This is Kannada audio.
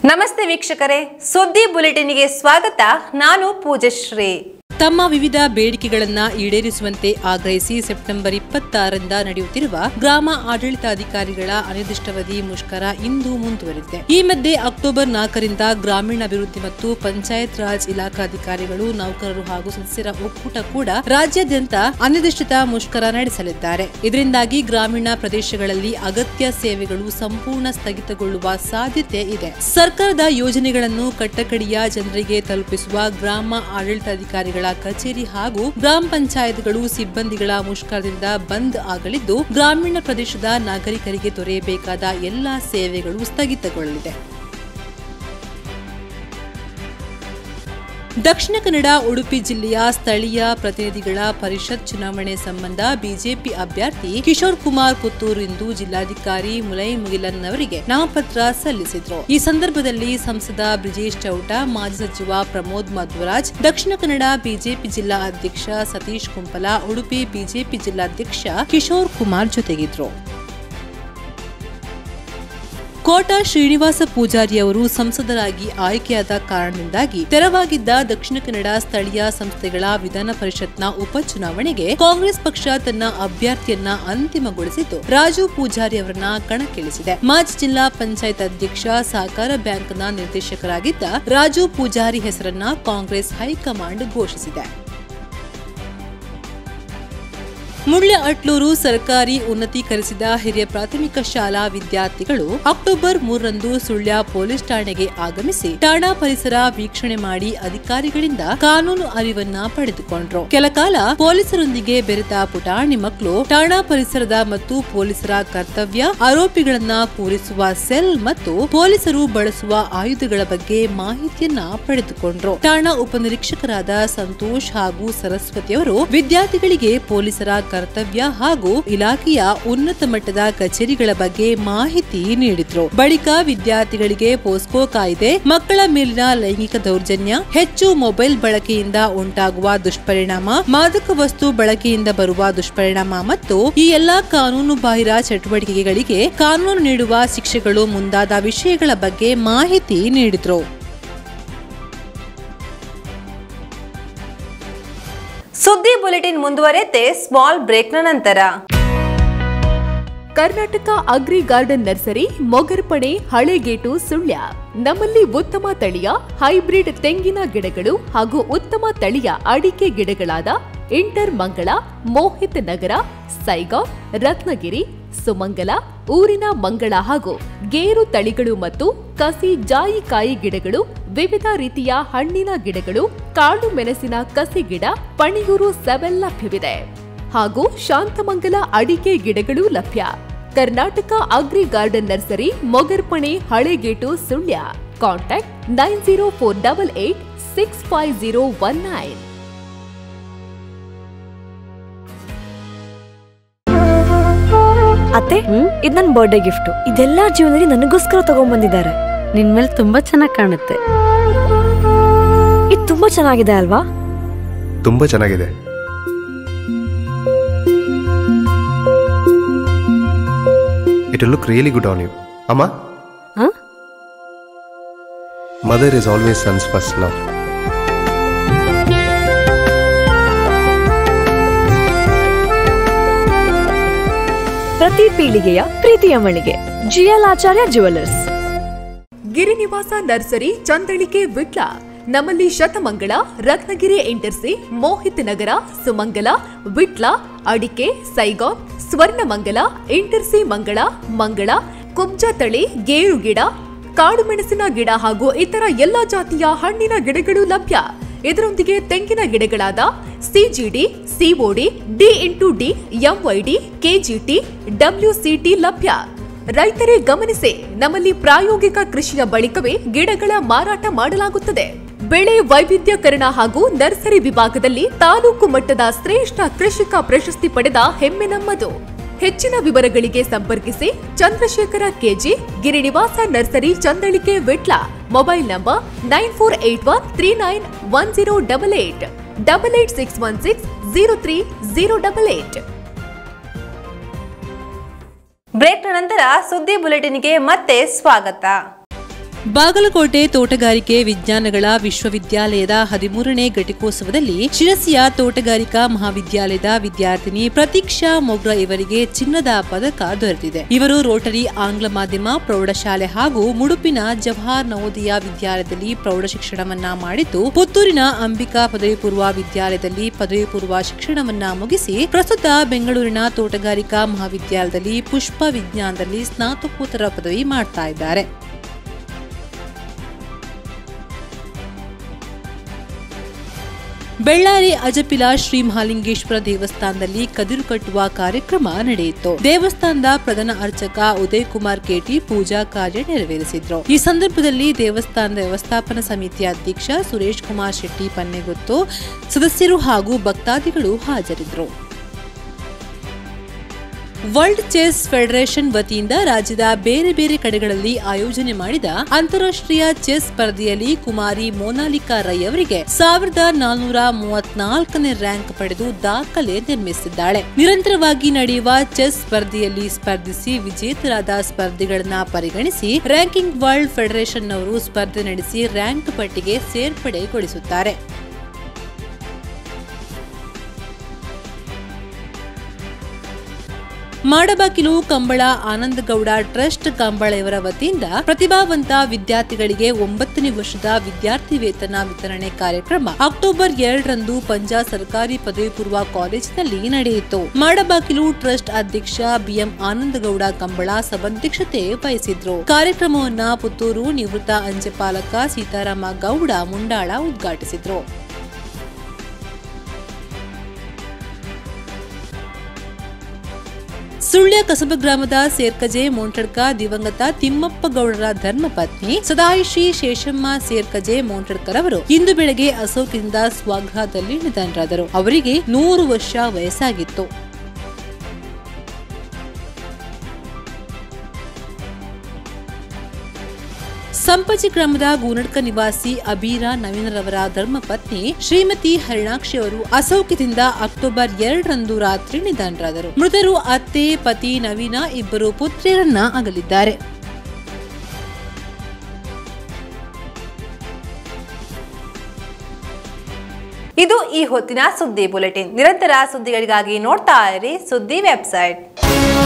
ನಮಸ್ತೆ ವೀಕ್ಷಕರೇ ಸುದ್ದಿ ಬುಲೆಟಿನ್ಗೆ ಸ್ವಾಗತ ನಾನು ಪೂಜಶ್ರೀ ತಮ್ಮ ವಿವಿಧ ಬೇಡಿಕೆಗಳನ್ನ ಈಡೇರಿಸುವಂತೆ ಆಗ್ರಹಿಸಿ ಸೆಪ್ಟೆಂಬರ್ ಇಪ್ಪತ್ತಾರರಿಂದ ನಡೆಯುತ್ತಿರುವ ಗ್ರಾಮ ಆಡಳಿತಾಧಿಕಾರಿಗಳ ಅನಿರ್ದಿಷ್ಟಾವಧಿ ಮುಷ್ಕರ ಇಂದು ಮುಂದುವರೆದಿದೆ ಈ ಮಧ್ಯೆ ಅಕ್ಟೋಬರ್ ನಾಲ್ಕರಿಂದ ಗ್ರಾಮೀಣಾಭಿವೃದ್ಧಿ ಮತ್ತು ಪಂಚಾಯತ್ ರಾಜ್ ಇಲಾಖಾಧಿಕಾರಿಗಳು ನೌಕರರು ಹಾಗೂ ಸದಸ್ಯರ ಒಕ್ಕೂಟ ಕೂಡ ರಾಜ್ಯಾದ್ಯಂತ ಅನಿರ್ದಿಷ್ಟ ಮುಷ್ಕರ ನಡೆಸಲಿದ್ದಾರೆ ಇದರಿಂದಾಗಿ ಗ್ರಾಮೀಣ ಪ್ರದೇಶಗಳಲ್ಲಿ ಅಗತ್ಯ ಸೇವೆಗಳು ಸಂಪೂರ್ಣ ಸ್ಥಗಿತಗೊಳ್ಳುವ ಸಾಧ್ಯತೆ ಇದೆ ಸರ್ಕಾರದ ಯೋಜನೆಗಳನ್ನು ಕಟ್ಟಕಡಿಯ ಜನರಿಗೆ ತಲುಪಿಸುವ ಗ್ರಾಮ ಆಡಳಿತಾಧಿಕಾರಿಗಳ ಕಚೇರಿ ಹಾಗೂ ಗ್ರಾಮ ಪಂಚಾಯತ್ಗಳು ಸಿಬ್ಬಂದಿಗಳ ಮುಷ್ಕರದಿಂದ ಬಂದ್ ಆಗಲಿದ್ದು ಗ್ರಾಮೀಣ ಪ್ರದೇಶದ ನಾಗರಿಕರಿಗೆ ದೊರೆಯಬೇಕಾದ ಎಲ್ಲಾ ಸೇವೆಗಳು ಸ್ಥಗಿತಗೊಳ್ಳಲಿದೆ ದಕ್ಷಿಣ ಕನ್ನಡ ಉಡುಪಿ ಜಿಲ್ಲೆಯ ಸ್ಥಳೀಯ ಪ್ರತಿನಿಧಿಗಳ ಪರಿಷತ್ ಚುನಾವಣೆ ಸಂಬಂಧ ಬಿಜೆಪಿ ಅಭ್ಯರ್ಥಿ ಕಿಶೋರ್ ಕುಮಾರ್ ಪುತ್ತೂರು ಇಂದು ಜಿಲ್ಲಾಧಿಕಾರಿ ಮುಲೈ ಮುಗಿಲನ್ ಅವರಿಗೆ ನಾಮಪತ್ರ ಸಲ್ಲಿಸಿದ್ರು ಈ ಸಂದರ್ಭದಲ್ಲಿ ಸಂಸದ ಬ್ರಿಜೇಶ್ ಚೌಟ ಮಾಜಿ ಸಚಿವ ಪ್ರಮೋದ್ ಮಧ್ವರಾಜ್ ದಕ್ಷಿಣ ಕನ್ನಡ ಬಿಜೆಪಿ ಜಿಲ್ಲಾ ಅಧ್ಯಕ್ಷ ಸತೀಶ್ ಕುಂಪಲ ಉಡುಪಿ ಬಿಜೆಪಿ ಜಿಲ್ಲಾಧ್ಯಕ್ಷ ಕಿಶೋರ್ ಕುಮಾರ್ ಜೊತೆಗಿದ್ರು ಕೋಟ ಶ್ರೀನಿವಾಸ ಪೂಜಾರಿ ಅವರು ಸಂಸದರಾಗಿ ಆಯ್ಕೆಯಾದ ಕಾರಣದಿಂದಾಗಿ ತೆರವಾಗಿದ್ದ ದಕ್ಷಿಣ ಕನ್ನಡ ಸ್ಥಳೀಯ ಸಂಸ್ಥೆಗಳ ವಿಧಾನ ಪರಿಷತ್ನ ಉಪಚುನಾವಣೆಗೆ ಕಾಂಗ್ರೆಸ್ ಪಕ್ಷ ತನ್ನ ಅಭ್ಯರ್ಥಿಯನ್ನ ಅಂತಿಮಗೊಳಿಸಿದ್ದು ರಾಜು ಪೂಜಾರಿ ಅವರನ್ನ ಕಣಕ್ಕಿಳಿಸಿದೆ ಮಾಜಿ ಜಿಲ್ಲಾ ಪಂಚಾಯತ್ ಅಧ್ಯಕ್ಷ ಸಹಕಾರ ಬ್ಯಾಂಕ್ನ ನಿರ್ದೇಶಕರಾಗಿದ್ದ ರಾಜು ಪೂಜಾರಿ ಹೆಸರನ್ನ ಕಾಂಗ್ರೆಸ್ ಹೈಕಮಾಂಡ್ ಘೋಷಿಸಿದೆ ಮುಳ್ಳ ಅಟ್ಲೂರು ಸರ್ಕಾರಿ ಉನ್ನತೀಕರಿಸಿದ ಹಿರಿಯ ಪ್ರಾಥಮಿಕ ಶಾಲಾ ವಿದ್ಯಾರ್ಥಿಗಳು ಅಕ್ಟೋಬರ್ ಮೂರರಂದು ಸುಳ್ಯ ಪೊಲೀಸ್ ಠಾಣೆಗೆ ಆಗಮಿಸಿ ಠಾಣಾ ಪರಿಸರ ವೀಕ್ಷಣೆ ಮಾಡಿ ಅಧಿಕಾರಿಗಳಿಂದ ಕಾನೂನು ಅರಿವನ್ನ ಪಡೆದುಕೊಂಡ್ರು ಕೆಲಕಾಲ ಪೊಲೀಸರೊಂದಿಗೆ ಬೆರೆತ ಪುಟಾಣಿ ಮಕ್ಕಳು ಠಾಣಾ ಪರಿಸರದ ಮತ್ತು ಪೊಲೀಸರ ಕರ್ತವ್ಯ ಆರೋಪಿಗಳನ್ನ ಕೂರಿಸುವ ಸೆಲ್ ಮತ್ತು ಪೊಲೀಸರು ಬಳಸುವ ಆಯುಧಗಳ ಬಗ್ಗೆ ಮಾಹಿತಿಯನ್ನ ಪಡೆದುಕೊಂಡ್ರು ಠಾಣಾ ಉಪನಿರೀಕ್ಷಕರಾದ ಸಂತೋಷ್ ಹಾಗೂ ಸರಸ್ವತಿಯವರು ವಿದ್ಯಾರ್ಥಿಗಳಿಗೆ ಪೊಲೀಸರ ಕರ್ತವ್ಯ ಹಾಗೂ ಇಲಾಖೆಯ ಉನ್ನತ ಮಟ್ಟದ ಕಚೇರಿಗಳ ಬಗ್ಗೆ ಮಾಹಿತಿ ನೀಡಿದ್ರು ಬಳಿಕ ವಿದ್ಯಾರ್ಥಿಗಳಿಗೆ ಪೋಸ್ಕೋ ಕಾಯ್ದೆ ಮಕ್ಕಳ ಮೇಲಿನ ಲೈಂಗಿಕ ದೌರ್ಜನ್ಯ ಹೆಚ್ಚು ಮೊಬೈಲ್ ಬಳಕೆಯಿಂದ ಉಂಟಾಗುವ ದುಷ್ಪರಿಣಾಮ ಮಾದಕ ವಸ್ತು ಬಳಕೆಯಿಂದ ಬರುವ ದುಷ್ಪರಿಣಾಮ ಮತ್ತು ಈ ಎಲ್ಲಾ ಕಾನೂನು ಬಾಹಿರ ಚಟುವಟಿಕೆಗಳಿಗೆ ಕಾನೂನು ನೀಡುವ ಶಿಕ್ಷೆಗಳು ಮುಂದಾದ ವಿಷಯಗಳ ಬಗ್ಗೆ ಮಾಹಿತಿ ನೀಡಿದ್ರು ಸುದ್ದಿ ಬುಲೆಟಿನ್ ಮುಂದುವರೆತೆ ಸ್ಮಾಲ್ ಬ್ರೇಕ್ನ ನಂತರ Karnataka agri garden nursery Mogarpane Halegate Sullia ನಮ್ಮಲ್ಲಿ ಉತ್ತಮ ತಳಿಯ ಹೈಬ್ರಿಡ್ ತೆಂಗಿನ ಗಿಡಗಳು ಹಾಗೂ ಉತ್ತಮ ತಳಿಯ ಅಡಿಕೆ ಗಿಡಗಳಾದ ಇಂಟರ್ ಮಂಗಳ ಮೋಹಿತ್ ನಗರ ಸೈಗಾವ್ ರತ್ನಗಿರಿ ಸುಮಂಗಲ ಊರಿನ ಮಂಗಳ ಹಾಗೂ ಗೇರು ತಳಿಗಳು ಮತ್ತು ಕಸಿ ಜಾಯಿಕಾಯಿ ಗಿಡಗಳು ವಿವಿಧ ರೀತಿಯ ಹಣ್ಣಿನ ಗಿಡಗಳು ಕಾಳು ಮೆಣಸಿನ ಕಸಿ ಗಿಡ ಪಣಿಯೂರು ಸೆವೆನ್ ಲಭ್ಯವಿದೆ ಹಾಗೂ ಶಾಂತಮಂಗಲ ಅಡಿಕೆ ಗಿಡಗಳು ಲಭ್ಯ Karnataka agri garden nursery Mogarpane Halegate Sullia contact nine zero four double eight six five zero one nine ಅತ್ತೆ ಇದು ನನ್ನ ಬರ್ಡೇ ಗಿಫ್ಟ್ ಇದೆಲ್ಲ ಜೀವನದಲ್ಲಿ ನನಗೋಸ್ಕರ ತಗೊಂಡ್ಬಂದಿದ್ದಾರೆ ನಿನ್ ಮೇಲೆ ತುಂಬಾ ಚೆನ್ನಾಗಿ ಕಾಣುತ್ತೆ ಇದು ತುಂಬಾ ಚೆನ್ನಾಗಿದೆ ಅಲ್ವಾ ತುಂಬ ಚೆನ್ನಾಗಿದೆ it look really good on you ಅಮ್ಮ ಹ? Mother is always sons first love ಪ್ರತಿ ಪೀಳಿಗೆಯ ಪ್ರೀತಿಯ ಮಳಿಗೆ GL Acharya jewellers Girinivasa nursery Chandalike Vitla ನಮ್ಮಲ್ಲಿ ಶತಮಂಗಳ ರತ್ನಗಿರಿ ಎಂಟರ್ಸಿ ಮೋಹಿತ್ ನಗರ ಸುಮಂಗಲ ವಿಟ್ಲ ಅಡಿಕೆ ಸೈಗಾನ್ ಸ್ವರ್ಣಮಂಗಲ ಇಂಟರ್ಸಿ ಮಂಗಳ ಮಂಗಳ ಕುಬ್ಜ ತಳಿ ಗೇರು ಗಿಡ ಕಾಡು ಮೆಣಸಿನ ಗಿಡ ಹಾಗೂ ಇತರ ಎಲ್ಲಾ ಜಾತಿಯ ಹಣ್ಣಿನ ಗಿಡಗಳು ಲಭ್ಯ ಇದರೊಂದಿಗೆ ತೆಂಗಿನ ಗಿಡಗಳಾದ CGD COD D into D MYD KGT WCT ಲಭ್ಯ ರೈತರೇ ಗಮನಿಸಿ ನಮ್ಮಲ್ಲಿ ಪ್ರಾಯೋಗಿಕ ಕೃಷಿಯ ಬಳಿಕವೇ ಗಿಡಗಳ ಮಾರಾಟ ಮಾಡಲಾಗುತ್ತದೆ ಬೆಳೆ ವೈವಿಧ್ಯಕರಣ ಹಾಗೂ ನರ್ಸರಿ ವಿಭಾಗದಲ್ಲಿ ತಾಲೂಕು ಮಟ್ಟದ ಶ್ರೇಷ್ಠ ಕೃಷಿಕ ಪ್ರಶಸ್ತಿ ಪಡೆದ ಹೆಮ್ಮೆ ನಮ್ಮದು ಹೆಚ್ಚಿನ ವಿವರಗಳಿಗೆ ಸಂಪರ್ಕಿಸಿ Chandrashekara KG Girinivasa nursery Chandalike Vitla mobile number nine four eight one three nine one zero double eight double eight six one six zero three zero double eight ಬ್ರೇಕ್ನ ನಂತರ ಸುದ್ದಿ ಬುಲೆಟಿನ್ಗೆ ಮತ್ತೆ ಸ್ವಾಗತ ಬಾಗಲಕೋಟೆ ತೋಟಗಾರಿಕೆ ವಿಜ್ಞಾನಗಳ ವಿಶ್ವವಿದ್ಯಾಲಯದ ಹದಿಮೂರನೇ ಘಟಿಕೋತ್ಸವದಲ್ಲಿ ಶಿರಸಿಯ ತೋಟಗಾರಿಕಾ ಮಹಾವಿದ್ಯಾಲಯದ ವಿದ್ಯಾರ್ಥಿನಿ ಪ್ರತೀಕ್ಷಾ ಮೊಗ್ರ ಇವರಿಗೆ ಚಿನ್ನದ ಪದಕ ದೊರೆತಿದೆ ಇವರು ರೋಟರಿ ಆಂಗ್ಲ ಮಾಧ್ಯಮ ಪ್ರೌಢಶಾಲೆ ಹಾಗೂ ಮುಡುಪಿನ ಜವಾಹರ್ ನವೋದಯ ವಿದ್ಯಾಲಯದಲ್ಲಿ ಪ್ರೌಢ ಶಿಕ್ಷಣವನ್ನ ಮಾಡಿದ್ದು ಪುತ್ತೂರಿನ ಅಂಬಿಕಾ ಪದವಿ ಪೂರ್ವ ವಿದ್ಯಾಲಯದಲ್ಲಿ ಪದವಿ ಪೂರ್ವ ಶಿಕ್ಷಣವನ್ನ ಮುಗಿಸಿ ಪ್ರಸ್ತುತ ಬೆಂಗಳೂರಿನ ತೋಟಗಾರಿಕಾ ಮಹಾವಿದ್ಯಾಲಯದಲ್ಲಿ ಪುಷ್ಪ ವಿಜ್ಞಾನದಲ್ಲಿ ಸ್ನಾತಕೋತ್ತರ ಪದವಿ ಮಾಡ್ತಾ ಇದ್ದಾರೆ ಬೆಳ್ಳಾರಿ ಅಜಪಿಲ ಶ್ರೀ ಮಹಾಲಿಂಗೇಶ್ವರ ದೇವಸ್ಥಾನದಲ್ಲಿ ಕದಿರು ಕಟ್ಟುವ ಕಾರ್ಯಕ್ರಮ ನಡೆಯಿತು ದೇವಸ್ಥಾನದ ಪ್ರಧಾನ ಅರ್ಚಕ ಉದಯ್ ಕುಮಾರ್ ಕೇಟಿ ಪೂಜಾ ಕಾರ್ಯ ನೆರವೇರಿಸಿದ್ರು ಈ ಸಂದರ್ಭದಲ್ಲಿ ದೇವಸ್ಥಾನದ ವ್ಯವಸ್ಥಾಪನಾ ಸಮಿತಿಯ ಅಧ್ಯಕ್ಷ ಸುರೇಶ್ ಕುಮಾರ್ ಶೆಟ್ಟಿ ಪನ್ನೆಗೊತ್ತು ಸದಸ್ಯರು ಹಾಗೂ ಭಕ್ತಾದಿಗಳು ಹಾಜರಿದ್ದರು ವರ್ಲ್ಡ್ ಚೆಸ್ ಫೆಡರೇಷನ್ ವತಿಯಿಂದ ರಾಜ್ಯದ ಬೇರೆ ಬೇರೆ ಕಡೆಗಳಲ್ಲಿ ಆಯೋಜನೆ ಮಾಡಿದ ಅಂತಾರಾಷ್ಟ್ರೀಯ ಚೆಸ್ ಸ್ಪರ್ಧೆಯಲ್ಲಿ ಕುಮಾರಿ ಮೋನಾಲಿಕಾ ರೈ ಅವರಿಗೆ ಸಾವಿರದ ನಾಲ್ನೂರ ಮೂವತ್ನಾಲ್ಕನೇ ರ್ಯಾಂಕ್ ಪಡೆದು ದಾಖಲೆ ನಿರ್ಮಿಸಿದ್ದಾಳೆ ನಿರಂತರವಾಗಿ ನಡೆಯುವ ಚೆಸ್ ಸ್ಪರ್ಧೆಯಲ್ಲಿ ಸ್ಪರ್ಧಿಸಿ ವಿಜೇತರಾದ ಸ್ಪರ್ಧಿಗಳನ್ನ ಪರಿಗಣಿಸಿ ರ್ಯಾಂಕಿಂಗ್ ವರ್ಲ್ಡ್ ಫೆಡರೇಷನ್ ಅವರು ಸ್ಪರ್ಧೆ ನಡೆಸಿ ರ್ಯಾಂಕ್ ಪಟ್ಟಿಗೆ ಸೇರ್ಪಡೆಗೊಳಿಸುತ್ತಾರೆ ಮಾಡಬಾಕಿಲು ಕಂಬಳ ಆನಂದಗೌಡ ಟ್ರಸ್ಟ್ ಕಂಬಳ ಇವರ ವತಿಯಿಂದ ಪ್ರತಿಭಾವಂತ ವಿದ್ಯಾರ್ಥಿಗಳಿಗೆ ಒಂಬತ್ತನೇ ವರ್ಷದ ವಿದ್ಯಾರ್ಥಿ ವೇತನ ವಿತರಣೆ ಕಾರ್ಯಕ್ರಮ ಅಕ್ಟೋಬರ್ ಎರಡರಂದು ಪಂಜಾ ಸರ್ಕಾರಿ ಪದವಿ ಪೂರ್ವ ಕಾಲೇಜಿನಲ್ಲಿ ನಡೆಯಿತು ಮಾಡಬಾಕಿಲು ಟ್ರಸ್ಟ್ ಅಧ್ಯಕ್ಷ ಬಿಎಂ ಆನಂದಗೌಡ ಕಂಬಳ ಸಭಾಧ್ಯಕ್ಷತೆ ವಹಿಸಿದ್ರು ಕಾರ್ಯಕ್ರಮವನ್ನ ಪುತ್ತೂರು ನಿವೃತ್ತ ಅಂಚೆಪಾಲಕ ಸೀತಾರಾಮ ಗೌಡ ಮುಂಡಾಳ ಉದ್ಘಾಟಿಸಿದ್ರು ಸುಳ್ಯ ಕಸಬ ಗ್ರಾಮದ ಸೇರ್ಕಜೆ ಮೋಂಟಡ್ಕ ದಿವಂಗತ ತಿಮ್ಮಪ್ಪ ಗೌಡರ ಧರ್ಮಪತ್ನಿ ಸದಾಯಿಶ್ರೀ ಶೇಷಮ್ಮ ಸೇರ್ಕಜೆ ಮೋಂಟಡ್ಕರ್ ಅವರು ಇಂದು ಬೆಳಗ್ಗೆ ಅಸೌಖ್ಯದಿಂದ ಸ್ವಗೃಹದಲ್ಲಿ ನಿಧನರಾದರು ಅವರಿಗೆ ನೂರು ವರ್ಷ ವಯಸ್ಸಾಗಿತ್ತು ಸಂಪಜಿ ಗ್ರಾಮದ ಗೂನಡ್ಕ ನಿವಾಸಿ ಅಬೀರಾ ನವೀನರವರ ಧರ್ಮಪತ್ನಿ ಶ್ರೀಮತಿ ಹರಿಣಾಕ್ಷಿ ಅವರು ಅಸೌಖ್ಯದಿಂದ ಅಕ್ಟೋಬರ್ ಎರಡರಂದು ರಾತ್ರಿ ನಿಧನರಾದರು ಮೃತರು ಅತ್ತೆ ಪತಿ ನವೀನ ಇಬ್ಬರು ಪುತ್ರಿಯರನ್ನ ಅಗಲಿದ್ದಾರೆ ಇದು ಈ ಹೊತ್ತಿನ ಸುದ್ದಿ ಬುಲೆಟಿನ್ ನಿರಂತರ ಸುದ್ದಿಗಳಿಗಾಗಿ ನೋಡ್ತಾ ಇರಿ ಸುದ್ದಿ ವೆಬ್ಸೈಟ್